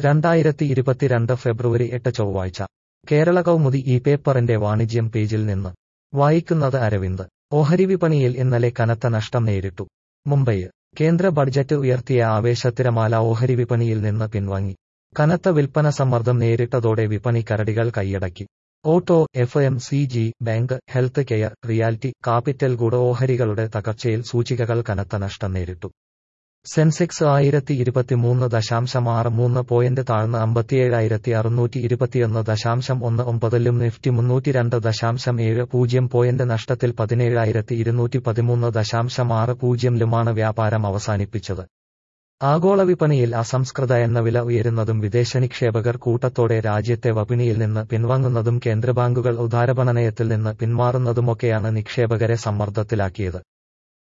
രണ്ടായിരത്തി ഇരുപത്തിരണ്ട് ഫെബ്രുവരി എട്ട് ചൊവ്വാഴ്ച കേരള കൗമുദി ഈ പേപ്പറിന്റെ വാണിജ്യം പേജിൽ നിന്ന് വായിക്കുന്നത് അരവിന്ദ് ഓഹരി വിപണിയിൽ ഇന്നലെ കനത്ത നഷ്ടം നേരിട്ടു മുംബൈ കേന്ദ്ര ബഡ്ജറ്റ് ഉയർത്തിയ ആവേശത്തിരമാല ഓഹരി വിപണിയിൽ നിന്ന് പിൻവാങ്ങി കനത്ത വിൽപ്പന സമ്മർദ്ദം നേരിട്ടതോടെ വിപണി കരടികൾ കൈയടക്കി auto F M C G bank healthcare reality capital goods ഓഹരികളുടെ തകർച്ചയിൽ സൂചികകൾ കനത്ത നഷ്ടം നേരിട്ടു സെൻസെക്സ് ആയിരത്തി ഇരുപത്തിമൂന്ന് ദശാംശം ആറ് മൂന്ന് പോയിന്റ് താഴ്ന്ന് അമ്പത്തിയേഴായിരത്തി അറുന്നൂറ്റി ഇരുപത്തിയൊന്ന് ദശാംശം ഒന്ന് ഒമ്പതിലും നിഫ്റ്റി മുന്നൂറ്റി രണ്ട് ദശാംശം ഏഴ് പൂജ്യം പോയിന്റ് നഷ്ടത്തിൽ പതിനേഴായിരത്തി ഇരുന്നൂറ്റി പതിമൂന്ന് ദശാംശം ആറ് പൂജ്യംലുമാണ് വ്യാപാരം അവസാനിപ്പിച്ചത് ആഗോള വിപണിയിൽ അസംസ്കൃത എന്ന വില ഉയരുന്നതും വിദേശ നിക്ഷേപകർ കൂട്ടത്തോടെ രാജ്യത്തെ വിപണിയിൽ നിന്ന് പിൻവാങ്ങുന്നതും കേന്ദ്ര ബാങ്കുകൾ ഉദാരപണനയത്തിൽ നിന്ന് പിന്മാറുന്നതുമൊക്കെയാണ് നിക്ഷേപകരെ സമ്മർദ്ദത്തിലാക്കിയത്